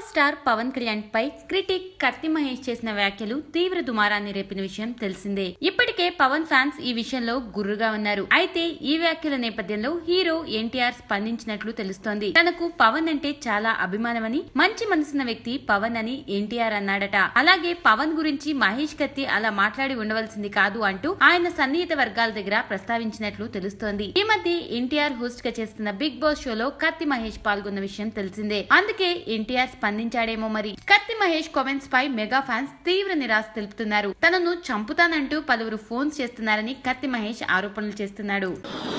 star Pawan Kalyan పై critic Kathi Mahesh చేసిన వ్యాఖ్యలు తీవ్ర దుమారాన్ని రేపిన విషయం తెలిసిందే ఇప్పటికే పవన్ ఫ్యాన్స్ ఈ విషయంలో గుర్రుగా ఉన్నారు అయితే ఈ వ్యాఖ్యల నేపథ్యంలో హీరో ఎన్టీఆర్ స్పందించినట్లు తెలుస్తోంది తనకు పవన్ అంటే చాలా అభిమానమని మంచి మనసున్న వ్యక్తి పవన్ అని ఎన్టీఆర్ అన్నాడట అలాగే పవన్ గురించి మహేష్ కత్తి అలా మాట్లాడి ఉండవలసింది కాదు అంటూ ఆయన సన్నిహిత వర్గాల దగ్గర ప్రస్తావించినట్లు తెలుస్తోంది ఈ మధ్య ఎన్టీఆర్ హోస్ట్ గా చేస్తున్న బిగ్ బాస్ షోలో కత్తి మహేష్ పాల్గొన్న విషయం తెలిసిందే అందుకే ఎన్టీఆర్ స్పందించాడేమో మరి కత్తి మహేష్ కామెంట్స్ పై మెగా ఫ్యాన్స్ తీవ్ర నిరాశ తెలుపుతున్నారు తనను చంపుతానంటూ పలువురు ఫోన్స్ చేస్తున్నారని కత్తి మహేష్ ఆరోపణలు చేస్తున్నాడు